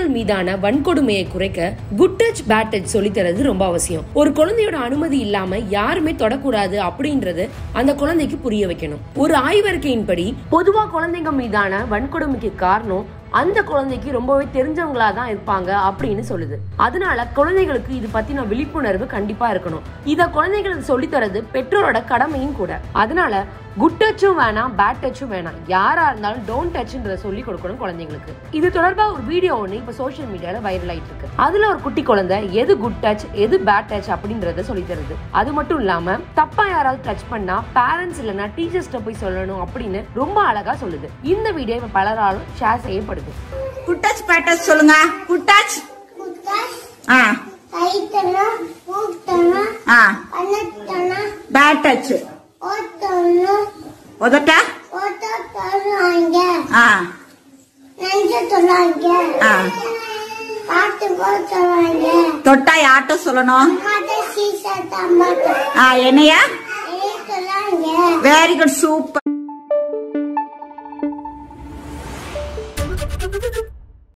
குழந்தைகள் மீதான வன்கொடுமையை குறைக்க குட் டச் பேட் டச் சொல்லித்தரது ரொம்ப அவசியம் ஒரு குழந்தையோட அனுமதி இல்லாம யாருமே தொடக்கூடாது அப்படின்றது அந்த குழந்தைக்கு புரிய வைக்கணும் ஒரு ஆய்வறிக்கையின்படி பொதுவா குழந்தைங்க மீதான வன்கொடுமைக்கு காரணம் அந்த குழந்தைக்கு ரொம்பவே தெரிஞ்சவங்களா தான் இருப்பாங்க அப்படின்னு சொல்லுது அதனால குழந்தைகளுக்கு இது பத்தின விழிப்புணர்வு கண்டிப்பா இருக்கணும் இத குழந்தைகளுக்கு சொல்லித்தரது பெற்றோரோட கடமையும் கூட அதனால குட் டச்சும் வேணாம் பேட் டச்சும் வேணாம் யாரா இருந்தாலும் டோன்ட் டச்ன்றத சொல்லி கொடுக்கணும் குழந்தைங்களுக்கு இது தொடர்பா ஒரு வீடியோ ஒன்று இப்ப சோஷியல் மீடியால வைரல் ஆயிட்டு இருக்கு அதுல ஒரு குட்டி குழந்தை எது குட் டச் எது பேட் டச் அப்படின்றத சொல்லி தருது அது மட்டும் இல்லாம தப்பா யாராவது டச் பண்ணா பேரண்ட்ஸ் இல்லைன்னா டீச்சர்ஸ்ட போய் சொல்லணும் அப்படின்னு ரொம்ப அழகா சொல்லுது இந்த வீடியோ இப்ப பலராலும் ஷேர் செய்யப்படுது குட் டச் பேட் டச் சொல்லுங்க குட் டச் ஆ கைத்தனா மூத்தனா ஆ அண்ணத்தனா பேட் டச் ஓத்தனா உதட்ட ஓட்ட தருவாங்க ஆ நஞ்ச தருவாங்க ஆ பாட்டு போட தருவாங்க தொட்டா யார்கிட்ட சொல்லணும் கதை சீசா தம்பாட்டு ஆ என்னையா ஏ தருவாங்க வெரி குட் சூப்பர்